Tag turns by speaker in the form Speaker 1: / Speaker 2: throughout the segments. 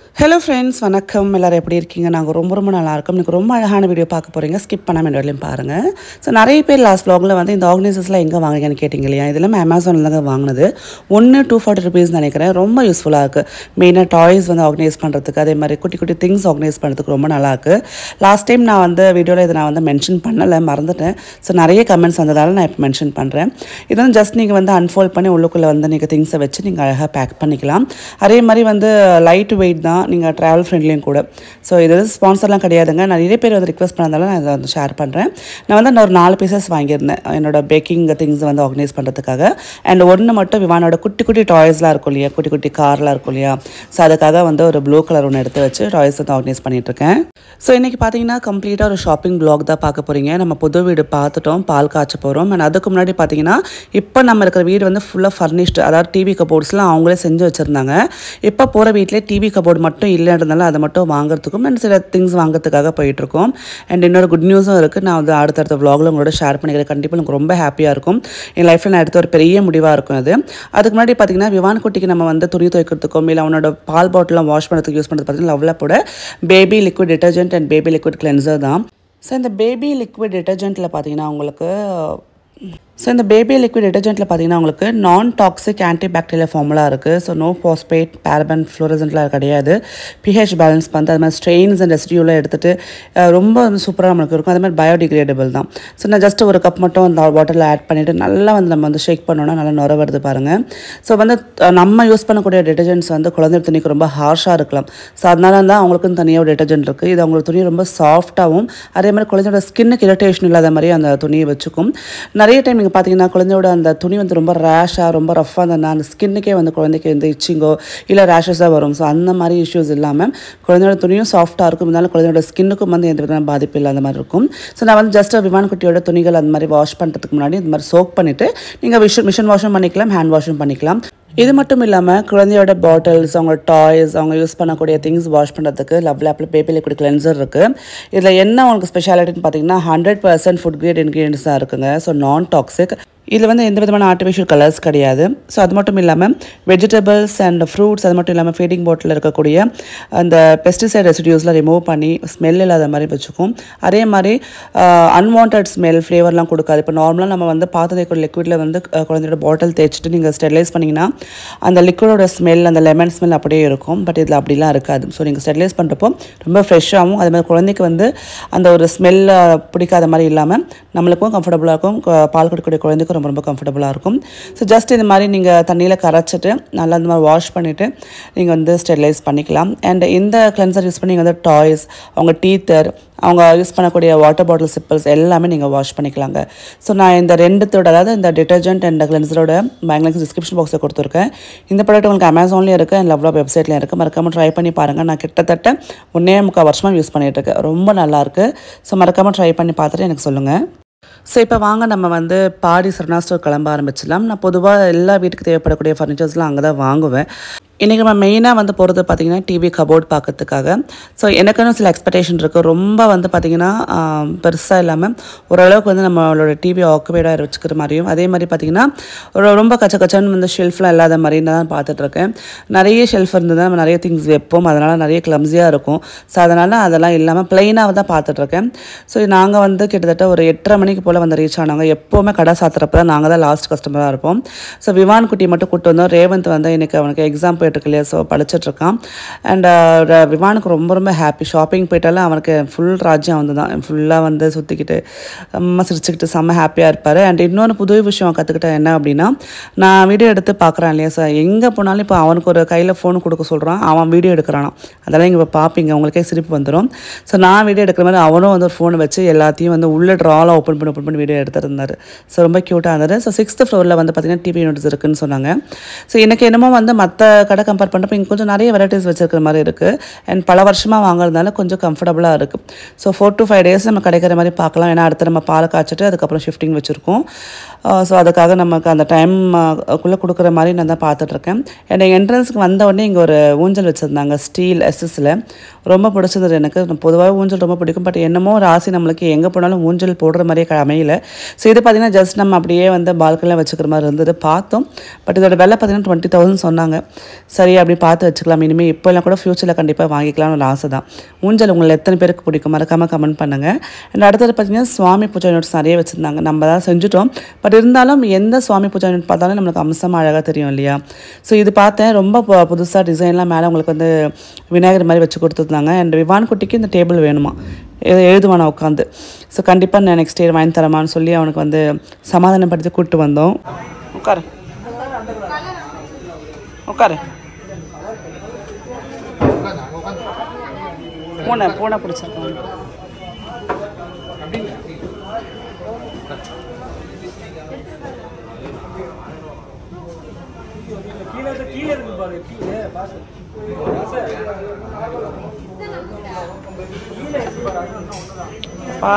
Speaker 1: hello friends வணக்கம் எல்லோரும் எப்படி இருக்கீங்க நாங்கள் ரொம்ப ரொம்ப நல்லா இருக்கோம் எனக்கு ரொம்ப அழகான வீடியோ பார்க்க போகிறீங்க ஸ்கிப் பண்ணாமல் இந்த வரலையும் பாருங்கள் ஸோ நிறைய பேர் லாஸ்ட் vlogல வந்து இந்த ஆர்கனைசர்ஸ்லாம் எங்கே வாங்குறீங்கன்னு கேட்டிங்க இல்லையா இதெல்லாம் அமேசானில் தாங்க வாங்கினது ஒன்று டூ ஃபார்ட்டி ருபீஸ் நினைக்கிறேன் ரொம்ப யூஸ்ஃபுல்லாக இருக்குது மெயினாக டாய்ஸ் வந்து ஆர்கனைஸ் பண்ணுறதுக்கு அதே மாதிரி குட்டி குட்டி திங்ஸ் ஆர்கனைஸ் பண்ணுறதுக்கு ரொம்ப நல்லா இருக்குது லாஸ்ட் டைம் நான் வந்து வீடியோவில் இதை நான் வந்து மென்ஷன் பண்ணலை மறந்துட்டேன் ஸோ நிறைய கமெண்ட்ஸ் வந்ததால நான் இப்போ மென்ஷன் பண்ணுறேன் இதெல்லாம் ஜஸ்ட் நீங்கள் வந்து அன்ஃபோல்ட் பண்ணி உள்ளுக்குள்ளே வந்து நீங்கள் திங்ஸை வச்சு நீங்கள் அழகாக பேக் பண்ணிக்கலாம் அதே மாதிரி வந்து லைட் வெயிட் தான் நீங்கள் ட்ராவல் ஃப்ரெண்ட்லியும் கூட ஸோ இது ஸ்பான்சர்லாம் கிடையாதுங்க நான் நிறைய பேர் வந்து ரிக்வஸ்ட் பண்ணதால நான் இதை வந்து ஷேர் பண்ணுறேன் நான் வந்து நான் ஒரு நாலு பீசஸ் வாங்கியிருந்தேன் என்னோட பேக்கிங் திங்ஸ் வந்து ஆர்கனைஸ் பண்ணுறதுக்காக அண்ட் ஒன்று மட்டும் விவானோட குட்டி குட்டி டாய்ஸ்லாம் இருக்கும் இல்லையா குட்டி குட்டி கார்லாம் இருக்கும் இல்லையா ஸோ அதுக்காக வந்து ஒரு ப்ளூ கலர் ஒன்று எடுத்து வச்சு டாய்ஸ் வந்து ஆர்கனைஸ் பண்ணிட்டு இருக்கேன் ஸோ இன்றைக்கி பார்த்தீங்கன்னா கம்ப்ளீட்டாக ஒரு ஷாப்பிங் பிளாக் தான் பார்க்க போகிறீங்க நம்ம புது வீடு பார்த்துட்டோம் பால் காய்ச்ச போகிறோம் அண்ட் அதுக்கு முன்னாடி பார்த்தீங்கன்னா இப்போ நம்ம இருக்கிற வீடு வந்து ஃபுல்லாக ஃபர்னிஷ்டு அதாவது டிவி கபோர்ட்ஸ்லாம் அவங்களே செஞ்சு வச்சுருந்தாங்க இப்போ போகிற வீட்டிலே டிவி கபோர்டு மட்டும் இல்லைன்றதுனால அதை மட்டும் வாங்குறதுக்கும் அண்ட் சில திங்ஸ் வாங்குறதுக்காக போயிட்டுருக்கோம் அண்ட் இன்னொரு குட் நியூஸும் இருக்குது நான் வந்து அடுத்தடுத்த vlogல உங்களோட ஷேர் பண்ணிக்கிறேன் கண்டிப்பாக எனக்கு ரொம்ப ஹாப்பியாக இருக்கும் என் லைஃப்பில் நான் எடுத்த ஒரு பெரிய முடிவாக இருக்கும் அது அதுக்கு முன்னாடி பார்த்தீங்கன்னா விவான் குட்டிக்கு நம்ம வந்து துணி துவைக்கிறதுக்கும் இல்லை அவனோட பால் பாட்டிலாம் வாஷ் பண்ணுறதுக்கு யூஸ் பண்ணுறது பார்த்தீங்கன்னா லவ்லப்போட baby liquid detergent and baby liquid cleanser தான் ஸோ இந்த பேபி லிக்விட் டிட்டர்ஜென்ட்டில் பார்த்தீங்கன்னா உங்களுக்கு ஸோ இந்த பேபி லிக்விட் டிட்டர்ஜென்ட்டில் பார்த்தீங்கன்னா உங்களுக்கு non toxic antibacterial formula இருக்குது ஸோ நோ பாஸ்பேட் பேரபன் ஃப்ளோரசன்ட்லாம் கிடையாது பிஹெச் பேலன்ஸ் பண்ணி அது மாதிரி ஸ்ட்ரெயின்ஸ் அண்ட் ரெசிடியூலாம் எடுத்துகிட்டு அஹ், ரொம்ப வந்து சூப்பராக நமக்கு இருக்கும் அது மாதிரி பயோடிகிரேடபிள் தான் ஸோ நான் ஜஸ்ட் ஒரு கப் மட்டும் அந்த வாட்டரில் ஆட் பண்ணிவிட்டு நல்லா வந்து நம்ம வந்து ஷேக் பண்ணோன்னா நல்லா நுர வருது பாருங்கள் ஸோ வந்து அஹ், நம்ம யூஸ் பண்ணக்கூடிய டிட்டர்ஜென்ட்ஸ் வந்து குழந்தை துணிக்கு ரொம்ப ஹார்ஷாக இருக்கலாம் ஸோ அதனால தான் அவங்களுக்கும் தனியாக ஒரு டிட்டர்ஜென்ட் இருக்குது இது அவங்களோட துணி ரொம்ப சாஃப்டாகவும் அதே மாதிரி குழந்தையோட ஸ்கின்னுக்கு இரிட்டேஷன் இல்லாத மாதிரி அந்த துணியை வச்சுக்கும் நிறைய டைம் நீங்கள் பார்த்தீங்கன்னா குழந்தையோட அந்த துணி வந்து ரொம்ப ரேஷாக ரொம்ப ரஃப்பாக இருந்ததுனா அந்த ஸ்கின்னுக்கே வந்து குழந்தைக்கு வந்து இச்சிங்கோ இல்லை ரேஷஸாக வரும் ஸோ அந்த மாதிரி இஷ்யூஸ் இல்லாமல் குழந்தையோட துணியும் சாஃப்டாக இருக்கும் இருந்தாலும் குழந்தையோட ஸ்கின்னுக்கும் வந்து எந்த விதமான பாதிப்பு இல்லாத மாதிரி இருக்கும் ஸோ நான் வந்து ஜஸ்ட் விமான குட்டியோட துணிகள் அந்த மாதிரி வாஷ் பண்ணுறதுக்கு முன்னாடி இந்த மாதிரி சோக் பண்ணிவிட்டு நீங்கள் மிஷின் மிஷின் வாஷும் பண்ணிக்கலாம் ஹேண்ட் வாஷும் பண்ணிக்கலாம் இது மட்டும் இல்லாமல் குழந்தையோட பாட்டில்ஸ் அவங்க டாய்ஸ் அவங்க யூஸ் பண்ணக்கூடிய திங்ஸ் வாஷ் பண்ணுறதுக்கு லவ் லேப்பில் பேபி லிக்விட் கிளென்சர் இருக்குது இதில் என்ன உங்களுக்கு ஸ்பெஷாலிட்டின்னு பார்த்தீங்கன்னா hundred percent food grade ingredients தான் இருக்குங்க ஸோ நான் டாக்ஸிக் இதில் வந்து எந்த விதமான ஆர்டிஃபிஷியல் கலர்ஸ் கிடையாது ஸோ அது மட்டும் இல்லாமல் வெஜிடபிள்ஸ் அண்ட் ஃப்ரூட்ஸ் அது மட்டும் இல்லாமல் ஃபீடிங் பாட்டில் இருக்கக்கூடிய அந்த பெஸ்டிசைட் ரெசிடியூஸ்லாம் ரிமூவ் பண்ணி ஸ்மெல் இல்லாத மாதிரி வச்சுக்கும் அதே மாதிரி அன்வான்ட் ஸ்மெல் ஃப்ளேவர்லாம் கொடுக்காது இப்போ நார்மலாக நம்ம வந்து பாத்திர கூட லிக்விடில் வந்து அஹ், குழந்தையோட பாட்டில் தேய்ச்சிட்டு நீங்கள் ஸ்டெரிலைஸ் பண்ணிங்கன்னா அந்த லிக்விடோட ஸ்மெல் அந்த லெமன் ஸ்மெல் அப்படியே இருக்கும் பட் இதில் அப்படிலாம் இருக்காது ஸோ நீங்கள் ஸ்டெரிலைஸ் பண்ணுறப்போ ரொம்ப ஃப்ரெஷ்ஷாகவும் அதே மாதிரி குழந்தைக்கு வந்து அந்த ஒரு ஸ்மெல் பிடிக்காத மாதிரி இல்லாமல் நம்மளுக்கும் கம்ஃபர்டபுளாக இருக்கும் கு- பால் கொடுக்கக்கூடிய குழந்தைக்கும் ரொம்ப ரொம்ப கம்ஃபர்டபுளாக இருக்கும் ஸோ ஜஸ்ட் இந்த மாதிரி நீங்கள் தண்ணியில் கரைச்சிட்டு நல்லா இந்த மாதிரி வாஷ் பண்ணிவிட்டு நீங்கள் வந்து ஸ்டெரிலைஸ் பண்ணிக்கலாம் அண்ட் இந்த கிளென்சர் யூஸ் பண்ணி நீங்கள் வந்து டாய்ஸ் அவங்க டீத்தர் அவங்க யூஸ் பண்ணக்கூடிய வாட்டர் பாட்டில் சிப்பிள்ஸ் எல்லாமே நீங்கள் வாஷ் பண்ணிக்கலாங்க ஸோ நான் இந்த ரெண்டுத்தோட அதாவது இந்த டிட்டர்ஜென்ட் அண்ட் கிளென்சரோட பேங்க்லிங்ஸ் டிஸ்கிரிப்ஷன் பாக்ஸில் கொடுத்துருக்கேன் இந்த ப்ராடக்ட் உங்களுக்கு அமேசான்லேயும் இருக்குது அண்ட் லவ்லாப் வெப்சைட்லேயும் இருக்குது மறக்காமல் ட்ரை பண்ணி பாருங்கள் நான் கிட்டத்தட்ட ஒன்றே முக்கால் வருஷமாக யூஸ் பண்ணிகிட்டு இருக்கேன் ரொம்ப நல்லாயிருக்கு ஸோ மறக்காமல் ட்ரை பண்ணி பார்த்துட்டு எனக்கு சொல்லுங்கள் ஸோ இப்போ வாங்க நம்ம வந்து பாடி சரணா ஸ்டோர் கிளம்ப ஆரம்பிச்சிடலாம் நான் பொதுவாக எல்லா வீட்டுக்கு தேவைப்படக்கூடிய ஃபர்னிச்சர்ஸ்லாம் அங்கே தான் வாங்குவேன் இன்றைக்கி நம்ம மெயினாக வந்து போகிறது பார்த்திங்கன்னா டிவி கபோர்ட் பார்க்கறதுக்காக ஸோ எனக்குன்னு சில எக்ஸ்பெக்டேஷன் இருக்குது ரொம்ப வந்து பார்த்திங்கன்னா பெருசாக இல்லாமல் ஓரளவுக்கு வந்து நம்மளோட டிவி ஆக்குபைடாக வச்சுக்கிற மாதிரியும் அதே மாதிரி பார்த்திங்கன்னா ஒரு ரொம்ப கச்ச கச்சன்னு வந்து ஷெல்ஃப்லாம் இல்லாத மாதிரி தான் பார்த்துட்ருக்கேன் நிறைய ஷெல்ஃப் இருந்தது நம்ம நிறைய திங்ஸ் வைப்போம் அதனால் நிறைய கிளம்ஸியாக இருக்கும் ஸோ அதனால் அதெல்லாம் இல்லாமல் ப்ளைனாக தான் பார்த்துட்ருக்கேன் ஸோ நாங்கள் வந்து கிட்டத்தட்ட ஒரு எட்டரை மணிக்கு போல் வந்து ரீச் ஆனாங்க எப்போவுமே கடை சாத்துறப்ப தான் நாங்கள் தான் லாஸ்ட் கஸ்டமராக இருப்போம் ஸோ விவான் குட்டி மட்டும் கூட்டு வந்தோம் ரேவந்த் வந்து எனக்கு அவனுக்கு எக்ஸாம் போயிட்டுருக்கு இல்லையா ஸோ படிச்சிட்ருக்கான் அண்ட் விவானுக்கு ரொம்ப ரொம்ப ஹாப்பி ஷாப்பிங் போயிட்டாலும் அவனுக்கு ஃபுல் ராஜ்யம் வந்து தான் ஃபுல்லாக வந்து சுற்றிக்கிட்டு செம்ம சிரிச்சுக்கிட்டு செம்ம ஹாப்பியாக இருப்பார் அண்ட் இன்னொன்று புது விஷயம் கற்றுக்கிட்டேன் என்ன அப்படின்னா நான் வீடியோ எடுத்து பார்க்குறான் இல்லையா சார் எங்கே போனாலும் இப்போ அவனுக்கு ஒரு கையில் ஃபோன் கொடுக்க சொல்கிறான் அவன் வீடியோ எடுக்கிறானாம் அதெல்லாம் இங்கே இப்போ பார்ப்பீங்க உங்களுக்கே சிரிப்பு வந்துடும் ஸோ நான் வீடியோ எடுக்கிற மாதிரி அவனும் வந்து ஒரு ஃபோனை வச்சு எல்லாத்தையும் வந்து உள்ள ட்ராலாம் ஓப்பன் பண்ணி ஓப்பன் பண்ணி வீடியோ எடுத்திருந்தாரு ஸோ ரொம்ப க்யூட்டாக இருந்தது ஸோ சிக்ஸ்த் ஃப்ளோரில் வந்து பார்த்தீங்கன்னா டிவி யூனிட்ஸ் இருக்குன்னு சொன்னாங்க ஸோ எனக்கு என்னமோ வந்து மற்ற கடை கம்பேர் பண்ணுறப்ப இங்கே கொஞ்சம் நிறைய வெரைட்டிஸ் வச்சிருக்கிற மாதிரி இருக்குது அண்ட் பல வருஷமாக வாங்குறதுனால கொஞ்சம் கம்ஃபர்டபுளாக இருக்குது so four to five days நம்ம கிடைக்கிற மாதிரி பார்க்கலாம் ஏன்னா அடுத்து நம்ம பால் காய்ச்சிட்டு அதுக்கப்புறம் ஷிஃப்டிங் வச்சுருக்கோம் ஸோ அதுக்காக நமக்கு அந்த டைம் குள்ளே கொடுக்குற மாதிரி நான் தான் பார்த்துட்ருக்கேன் அண்ட் என்ட்ரன்ஸுக்கு வந்த உடனே இங்கே ஒரு ஊஞ்சல் வச்சுருந்தாங்க ஸ்டீல் எஸ்எஸ்ஸில் ரொம்ப பிடிச்சது எனக்கு பொதுவாக ஊஞ்சல் ரொம்ப பிடிக்கும் பட் என்னமோ ராசி நம்மளுக்கு எங்கே போனாலும் ஊஞ்சல் போடுற மாதிரியே க- அமையல ஸோ இது பார்த்திங்கன்னா ஜஸ்ட் நம்ம அப்படியே வந்து பால்கனியில் வச்சுக்கிற மாதிரி இருந்தது பார்த்தோம் பட் இதோட விலை பார்த்தீங்கன்னா டுவெண்ட்டி தௌசண்ட் சொன்னாங்க சரி அப்படி பார்த்து வச்சுக்கலாம் இனிமேல் இப்போல்லாம் கூட ஃப்யூச்சரில் கண்டிப்பாக வாங்கிக்கலாம்னு ஒரு ஆசை தான் ஊஞ்சல் உங்களை எத்தனை பேருக்கு பிடிக்கும் மறக்காமல் கமெண்ட் பண்ணுங்கள் அண்ட் அடுத்தது பார்த்தீங்கன்னா சுவாமி பூஜை நோட்ஸ் நிறைய வச்சுருந்தாங்க நம்ம தான் செஞ்சுட்டோம் பட் இருந்தாலும் எந்த சுவாமி பூஜை நோட் பார்த்தாலும் நம்மளுக்கு அம்சமாக அழகாக தெரியும் இல்லையா ஸோ இது பார்த்தேன் ரொம்ப புதுசாக டிசைன்லாம் மேலே உங்களுக்கு வந்து விநாயகர் மாதிரி வச்சு கொடுத்துருந்தாங்க அண்ட் விவான் குட்டிக்கு இந்த டேபிள் வேணுமா எ- எழுதுவானா உட்காந்து ஸோ கண்டிப்பாக நான் நெக்ஸ்ட் இயர் வாங்கி தரமான்னு சொல்லி அவனுக்கு வந்து சமாதானப்படுத்தி கூப்பிட்டு வந்தோம் உட்காரு உட்காரு பூனை பூனை பிடிச்சிருக்காங்க பா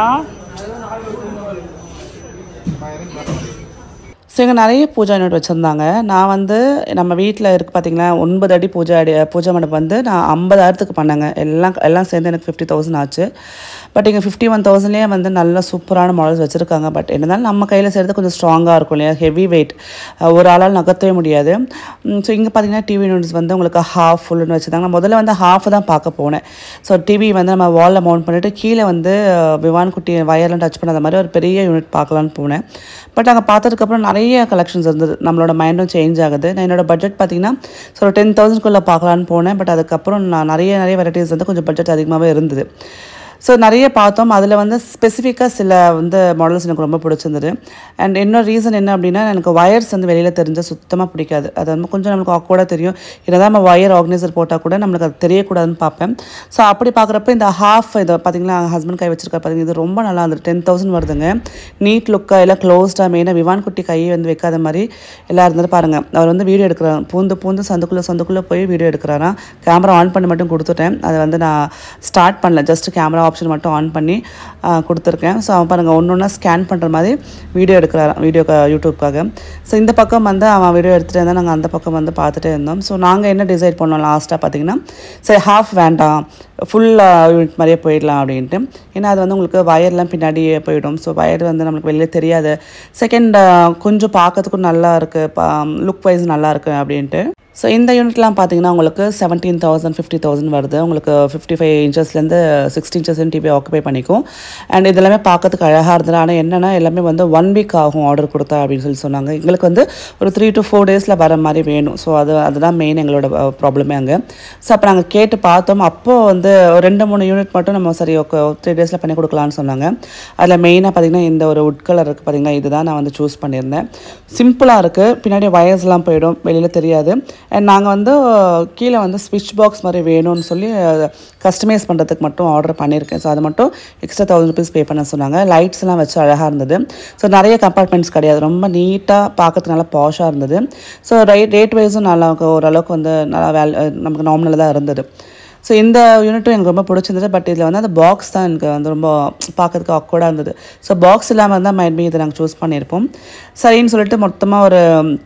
Speaker 1: ஸோ இங்கே நிறைய பூஜை யூனிட் வச்சுருந்தாங்க நான் வந்து நம்ம வீட்டில் இருக்கு பார்த்தீங்களா ஒன்பது அடி பூஜை அடி பூஜை மண்டபம் வந்து நான் ஐம்பதாயிரத்துக்கு பண்ணேங்க எல்லாம் எல்லாம் சேர்ந்து எனக்கு ஃபிஃப்டி தௌசண்ட் ஆச்சு பட் இங்கே ஃபிஃப்டி ஒன் தௌசண்ட்லேயே வந்து நல்ல சூப்பரான மாடல்ஸ் வச்சுருக்காங்க பட் என்னதான் நம்ம கையில் செய்கிறது கொஞ்சம் ஸ்ட்ராங்காக இருக்கும் இல்லையா ஹெவி வெயிட் ஒரு ஆளால் நகர்த்தவே முடியாது ஸோ இங்கே பார்த்தீங்கன்னா டிவி யூனிட்ஸ் வந்து உங்களுக்கு ஹாஃப் ஃபுல்லுன்னு வச்சுருந்தாங்க நான் முதல்ல வந்து ஹாஃப் தான் பார்க்க போனேன் ஸோ டிவி வந்து நம்ம வாலில் மவுண்ட் பண்ணிவிட்டு கீழே வந்து அஹ், விவான் குட்டி வயர்லாம் டச் பண்ணாத மாதிரி ஒரு பெரிய யூனிட் பார்க்கலான்னு போனேன் பட் அங்கே பார்த்ததுக்கப்புறம் நிறைய கலெக்ஷன்ஸ் இருந்தது நம்மளோட மைண்டும் சேஞ்ச் ஆகுது நான் என்னோட பட்ஜெட் பார்த்தீங்கன்னா ஸோ ஒரு டென் தௌசண்ட்குள்ளே பார்க்கலான்னு போனேன் பட் அதுக்கப்புறம் நான் நிறைய நிறைய வெரைட்டிஸ் வந்து கொஞ்சம் பட்ஜெட் அதிகமாகவே இருந்தது ஸோ நிறைய பார்த்தோம் அதில் வந்து ஸ்பெசிஃபிக்காக சில வந்து மாடல்ஸ் எனக்கு ரொம்ப பிடிச்சிருந்தது அண்ட் இன்னொரு ரீசன் என்ன அப்படின்னா எனக்கு வயர்ஸ் வந்து வெளியில் தெரிஞ்சால் சுத்தமாக பிடிக்காது அது வந்து கொஞ்சம் நம்மளுக்கு ஆக்வர்டாக தெரியும் என்னதான் நம்ம வயர் ஆர்கனைசர் போட்டால் கூட நம்மளுக்கு அது தெரியக்கூடாதுன்னு பார்ப்பேன் ஸோ அப்படி பார்க்குறப்ப இந்த ஹாஃப் இதை பார்த்தீங்களா ஹஸ்பண்ட் கை வச்சிருக்காரு பார்த்தீங்க இது ரொம்ப நல்லா இருந்தது டென் தௌசண்ட் வருதுங்க நீட் லுக்காக எல்லாம் க்ளோஸ்டாக மெயினாக விவான் குட்டி கையை வந்து வைக்காத மாதிரி எல்லாம் இருந்தது பாருங்கள் அவர் வந்து வீடியோ எடுக்கிறார் பூந்து பூந்து சந்துக்குள்ளே சந்துக்குள்ளே போய் வீடியோ எடுக்கிறாராம் கேமரா ஆன் பண்ணி மட்டும் கொடுத்துட்டேன் அதை வந்து நான் ஸ்டார்ட் பண்ணல ஜஸ்ட் கேமரா ஆப்ஷன் மட்டும் ஆன் பண்ணி ஆ, கொடுத்துருக்கேன் ஸோ அவன் பாருங்கள் ஒன்று ஒன்றா ஸ்கேன் பண்ணுற மாதிரி வீடியோ எடுக்கிறாராம் வீடியோ யூடியூப்காக ஸோ இந்த பக்கம் வந்து அவன் வீடியோ எடுத்துகிட்டு இருந்தால் நாங்கள் அந்த பக்கம் வந்து பார்த்துட்டே இருந்தோம் ஸோ நாங்கள் என்ன டிசைட் பண்ணோம் லாஸ்ட்டாக பார்த்தீங்கன்னா சரி ஹாஃப் வேண்டாம் ஃபுல் யூனிட் மாதிரியே போயிடலாம் அப்படின்ட்டு ஏன்னா அது வந்து உங்களுக்கு வயர்லாம் பின்னாடியே போயிடும் ஸோ வயர் வந்து நம்மளுக்கு வெளியே தெரியாது செகண்ட் கொஞ்சம் பார்க்கறதுக்கும் நல்லா இருக்குது லுக் வைஸ் நல்லா இருக்குது அப்படின்ட்டு ஸோ இந்த யூனிட்லாம் பார்த்தீங்கன்னா உங்களுக்கு செவன்டீன் தௌசண்ட் ஃபிஃப்டி தௌசண்ட் வருது உங்களுக்கு ஃபிஃப்டி ஃபைவ் இன்ச்சஸ்லேருந்து சிக்ஸ்டி இன்ச்சஸ் டிவி ஆக்குபை பண்ணிக்கும் அண்ட் இது எல்லாமே பார்க்கறதுக்கு அழகாக இருந்தது ஆனால் என்னென்னா எல்லாமே வந்து ஒன் வீக் ஆகும் ஆர்டர் கொடுத்தா அப்படின்னு சொல்லி சொன்னாங்க எங்களுக்கு வந்து ஒரு த்ரீ டு ஃபோர் டேஸில் வர மாதிரி வேணும் ஸோ அது அதுதான் மெயின் எங்களோட ப்ராப்ளமே அங்கே ஸோ அப்போ நாங்கள் கேட்டு பார்த்தோம் அப்போது வந்து ஒரு ரெண்டு மூணு யூனிட் மட்டும் நம்ம சரி ஓகே த்ரீ டேஸில் பண்ணி கொடுக்கலான்னு சொன்னாங்க அதில் மெயினாக பார்த்தீங்கன்னா இந்த ஒரு உட் கலர் இருக்குது பார்த்தீங்கன்னா இதுதான் நான் வந்து சூஸ் பண்ணியிருந்தேன் சிம்பிளாக இருக்குது பின்னாடி வயர்ஸ்லாம் போயிடும் வெளியில் தெரியாது அண்ட் நாங்கள் வந்து கீழே வந்து ஸ்விட்ச் பாக்ஸ் மாதிரி வேணும்னு சொல்லி கஸ்டமைஸ் பண்ணுறதுக்கு மட்டும் ஆர்டர் பண்ணியிருக்கேன் ஸோ அது மட்டும் எக்ஸ்ட்ரா தௌசண்ட் ருபீஸ் பே பண்ண சொன்னாங்க லைட்ஸ்லாம் வச்சு அழகாக இருந்தது ஸோ நிறைய கம்பார்ட்மெண்ட்ஸ் கிடையாது ரொம்ப நீட்டாக பார்க்கறதுக்கு நல்லா பாஷாக இருந்தது ஸோ ரைட் ரேட் வைஸும் நல்லா ஓரளவுக்கு வந்து நல்லா வேல் நமக்கு நார்மலாக தான் இருந்தது ஸோ இந்த யூனிட்டும் எனக்கு ரொம்ப பிடிச்சிருந்தது பட் இதில் வந்து அந்த பாக்ஸ் தான் எனக்கு வந்து ரொம்ப பார்க்கறதுக்கு அக்வர்டாக இருந்தது ஸோ பாக்ஸ் இல்லாமல் இருந்தால் மைட் பி இதை நாங்கள் சூஸ் பண்ணியிருப்போம் சரின்னு சொல்லிட்டு மொத்தமாக ஒரு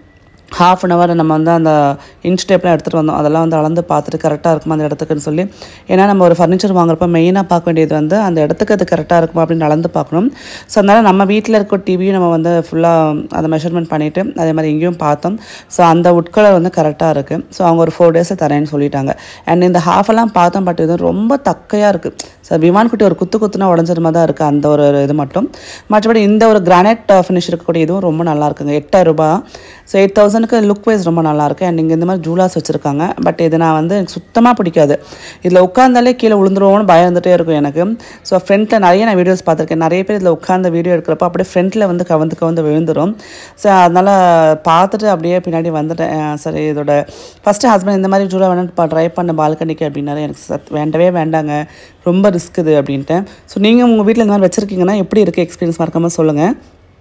Speaker 1: ஹாஃப் அன் ஹவர் நம்ம வந்து அந்த இன்ச் டேப்லாம் எடுத்துகிட்டு வந்தோம் அதெல்லாம் வந்து அளந்து பார்த்துட்டு கரெக்டாக இருக்குமா அந்த இடத்துக்குன்னு சொல்லி ஏன்னா நம்ம ஒரு ஃபர்னிச்சர் வாங்குறப்ப மெயினாக பார்க்க வேண்டியது வந்து அந்த இடத்துக்கு அது கரெக்டாக இருக்குமா அப்படின்னு அளந்து பார்க்கணும் ஸோ அதனால் நம்ம வீட்டில் இருக்க டிவியும் நம்ம வந்து ஃபுல்லாக அதை மெஷர்மெண்ட் பண்ணிவிட்டு அதே மாதிரி இங்கேயும் பார்த்தோம் ஸோ அந்த உட் கலர் வந்து கரெக்டாக இருக்குது ஸோ அவங்க ஒரு ஃபோர் டேஸை தரேன்னு சொல்லிட்டாங்க அண்ட் இந்த half எல்லாம் பார்த்தோம் பட் இது ரொம்ப தக்கையாக இருக்குது ஸோ விமான் குட்டி ஒரு குத்து குத்துனா உடஞ்சிற மாதிரி தான் இருக்குது அந்த ஒரு இது மட்டும் மற்றபடி இந்த ஒரு கிரானைட் ஃபினிஷ் இருக்கக்கூடிய இதுவும் ரொம்ப நல்லா இருக்குங்க எட்டாயிரம் ரூபாய் ஸோ எயிட் தௌசண்ட்க்கு லுக் வைஸ் ரொம்ப நல்லா இருக்கு அண்ட் இங்கே இந்த மாதிரி ஜூலாஸ் வச்சுருக்காங்க பட் இது நான் வந்து எனக்கு சுத்தமாக பிடிக்காது இதில் உட்காந்தாலே கீழே விழுந்துருவோம்னு பயம் இருந்துகிட்டே இருக்கும் எனக்கு ஸோ ஃப்ரண்ட்டில் நிறைய நான் வீடியோஸ் பார்த்துருக்கேன் நிறைய பேர் இதில் உட்காந்து வீடியோ எடுக்கிறப்ப அப்படியே ஃப்ரண்ட்டில் வந்து கவர்ந்து கவர்ந்து விழுந்துரும் ஸோ அதனால் பார்த்துட்டு அப்படியே பின்னாடி வந்துட்டேன் அஹ் சரி இதோட ஃபஸ்ட்டு ஹஸ்பண்ட் இந்த மாதிரி ஜூலா வேணா ட்ரை பண்ண பால்கனிக்கு அப்படின்னாரு எனக்கு சத் வேண்டவே வேண்டாங்க ரொம்ப ரிஸ்க் இது அப்படின்ட்டு ஸோ நீங்கள் உங்கள் வீட்டில் இந்த மாதிரி வச்சுருக்கீங்கன்னா எப்படி இருக்குது எக்ஸ்பீரியன்ஸ் மறக்காமல் சொல்லுங்கள்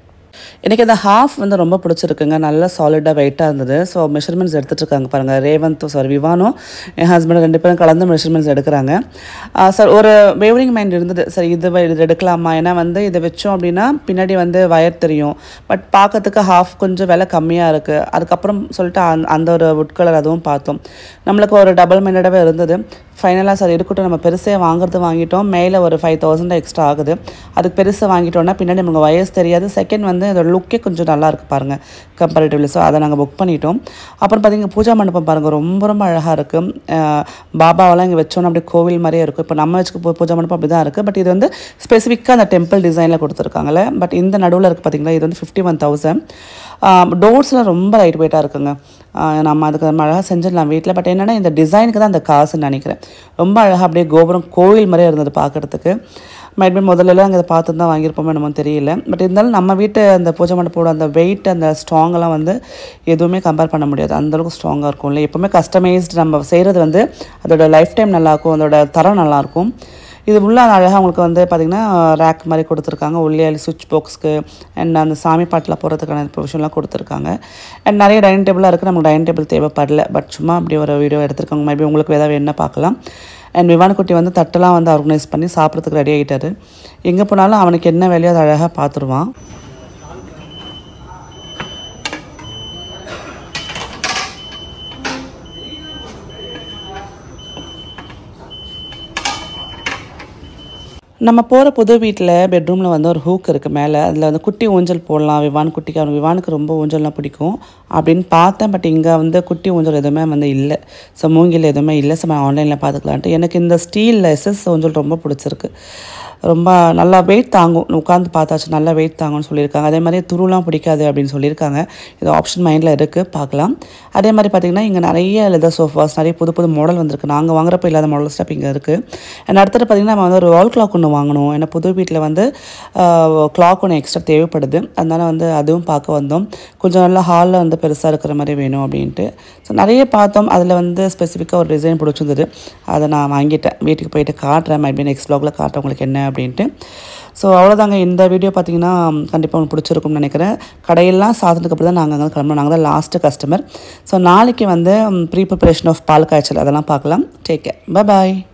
Speaker 1: எனக்கு இந்த ஹாஃப் வந்து ரொம்ப பிடிச்சிருக்குங்க நல்ல சாலிடாக வெயிட்டாக இருந்தது ஸோ மெஷர்மெண்ட்ஸ் எடுத்துகிட்டு இருக்காங்க பாருங்கள் ரேவந்த் சாரி விவானும் என் ஹஸ்பண்ட் ரெண்டு பேரும் கலந்து மெஷர்மெண்ட்ஸ் எடுக்கிறாங்க சார் ஒரு வேவரிங் மைண்ட் இருந்தது சரி இது வ- இது எடுக்கலாமா ஏன்னா வந்து இதை வச்சோம் அப்படின்னா பின்னாடி வந்து வயர் தெரியும் பட் பார்க்கறதுக்கு ஹாஃப் கொஞ்சம் விலை கம்மியாக இருக்குது அதுக்கப்புறம் சொல்லிட்டு அந்த அந்த ஒரு உட் கலர் அதுவும் பார்த்தோம் நம்மளுக்கு ஒரு டபுள் மைண்டடாகவே இருந்தது ஃபைனலாக சார் இருக்கட்டும் நம்ம பெருசே வாங்குறது வாங்கிட்டோம் மேலே ஒரு ஃபைவ் தௌசண்ட் எக்ஸ்ட்ரா ஆகுது அதுக்கு பெருசு வாங்கிட்டோம்னா பின்னாடி நமக்கு வயசு தெரியாது செகண்ட் வந்து அதோட லுக்கே கொஞ்சம் நல்லா இருக்குது பாருங்கள் கம்பேரிட்டிவ்லி ஸோ அதை நாங்கள் புக் பண்ணிட்டோம் அப்புறம் பார்த்தீங்கன்னா பூஜா மண்டபம் பாருங்கள் ரொம்ப ரொம்ப அழகாக இருக்குது பாபாவெல்லாம் இங்கே வச்சோன்னா அப்படியே கோவில் மாதிரியே இருக்கும் இப்போ நம்ம வச்சுக்க பூ- பூஜா மண்டபம் அப்படி தான் இருக்குது பட் இது வந்து ஸ்பெசிஃபிக்காக அந்த டெம்பிள் டிசைனில் கொடுத்துருக்காங்களே பட் இந்த நடுவில் இருக்குது பார்த்தீங்களா இது வந்து ஃபிஃப்டி ஒன் தௌசண்ட் டோர்ஸ்லாம் ரொம்ப லைட் வெயிட்டாக இருக்குங்க ஆஹ் நம்ம அதுக்கு நம்ம அழகாக செஞ்சிடலாம் வீட்டில் பட் என்னென்னா இந்த டிசைனுக்கு தான் அந்த காசுன்னு நினைக்கிறேன் ரொம்ப அழகாக அப்படியே கோபுரம் கோவில் மாதிரியே இருந்தது பார்க்குறதுக்கு மைட்பி முதல்லலாம் அங்கே பார்த்து தான் வாங்கியிருப்போமோ என்னமோ தெரியல பட் இருந்தாலும் நம்ம வீட்டு அந்த பூஜை மண்டபோட அந்த வெயிட் அந்த ஸ்ட்ராங்கெல்லாம் வந்து எதுவுமே கம்பேர் பண்ண முடியாது அந்தளவுக்கு ஸ்ட்ராங்காக இருக்கும்ல எப்போவுமே கஸ்டமைஸ்டு நம்ம செய்கிறது வந்து அதோட லைஃப் டைம் நல்லாயிருக்கும் அதோட தரம் நல்லாயிருக்கும் இது உள்ள அழகாக உங்களுக்கு வந்து பார்த்திங்கன்னா ரேக் மாதிரி கொடுத்துருக்காங்க உள்ளே சுவிட்ச் பாக்ஸ்க்கு அண்ட் அந்த சாமி பாட்டில் போகிறதுக்கான ப்ரொவிஷன்லாம் கொடுத்துருக்காங்க அண்ட் நிறைய டைனிங் டேபிளாக இருக்குது நமக்கு டைனிங் டேபிள் தேவைப்படல பட் சும்மா அப்படி ஒரு வீடியோ எடுத்திருக்காங்க மேபி உங்களுக்கு ஏதாவது என்ன பார்க்கலாம் அண்ட் விவானக்குட்டி வந்து தட்டெல்லாம் வந்து ஆர்கனைஸ் பண்ணி சாப்பிட்றதுக்கு ரெடி ஆகிட்டாரு எங்கே போனாலும் அவனுக்கு என்ன வேலையோ அதை அழகாக பார்த்துருவான் நம்ம போகிற புது வீட்டில் பெட்ரூமில் வந்து ஒரு ஹூக் இருக்குது மேலே அதில் வந்து குட்டி ஊஞ்சல் போடலாம் விவான் குட்டிக்கு அவனுக்கு விவானுக்கு ரொம்ப ஊஞ்சல்லாம் பிடிக்கும் அப்படின்னு பார்த்தேன் பட் இங்கே வந்து குட்டி ஊஞ்சல் எதுவுமே வந்து இல்லை ஸோ மூங்கில் எதுவுமே இல்லை ஸோ நான் ஆன்லைனில் பார்த்துக்கலான்ட்டு எனக்கு இந்த ஸ்டீல் எஸ்எஸ் ஊஞ்சல் ரொம்ப பிடிச்சிருக்கு ரொம்ப நல்லா வெயிட் தாங்கும் உட்காந்து பார்த்தாச்சு நல்லா வெயிட் தாங்கும்னு சொல்லியிருக்காங்க அதே மாதிரி துருலாம் பிடிக்காது அப்படின்னு சொல்லியிருக்காங்க இது ஆப்ஷன் மைண்டில் இருக்குது பார்க்கலாம் அதே மாதிரி பார்த்திங்கன்னா இங்கே நிறைய லெதர் சோஃபாஸ் நிறைய புது புது மாடல் வந்திருக்கு நாங்கள் வாங்குறப்ப இல்லாத மாடல் ஸ்டெப் இங்கே இருக்குது அண்ட் அடுத்தது பார்த்திங்கன்னா நம்ம வந்து ஒரு வால் கிளாக் ஒன்று வாங்கணும் ஏன்னா புது வீட்டில் வந்து கிளாக் ஒன்று எக்ஸ்ட்ரா தேவைப்படுது அதனால வந்து அதுவும் பார்க்க வந்தோம் கொஞ்சம் நல்லா ஹாலில் வந்து பெருசாக இருக்கிற மாதிரி வேணும் அப்படின்ட்டு ஸோ நிறைய பார்த்தோம் அதில் வந்து ஸ்பெசிஃபிக்காக ஒரு டிசைன் பிடிச்சிருந்தது அதை நான் வாங்கிட்டேன் வீட்டுக்கு போயிட்டு காட்டுறேன் மைபி நெக்ஸ்ட் ப்ளாகில் காட்டுறேன் உங்களுக்கு என்ன அப்படின்ட்டு ஸோ அவ்வளோதாங்க இந்த வீடியோ பார்த்தீங்கன்னா கண்டிப்பாக உங்களுக்கு பிடிச்சிருக்கும்னு நினைக்கிறேன் கடையெல்லாம் சாதனத்துக்கு அப்புறம் தான் நாங்கள் அங்கே கிளம்புறோம் நாங்கள் தான் லாஸ்ட்டு கஸ்டமர் ஸோ நாளைக்கு வந்து ப்ரீ ப்ரிப்பரேஷன் ஆஃப் பால் காய்ச்சல் அதெல்லாம் பார்க்கலாம் டேக் கேர் பாய்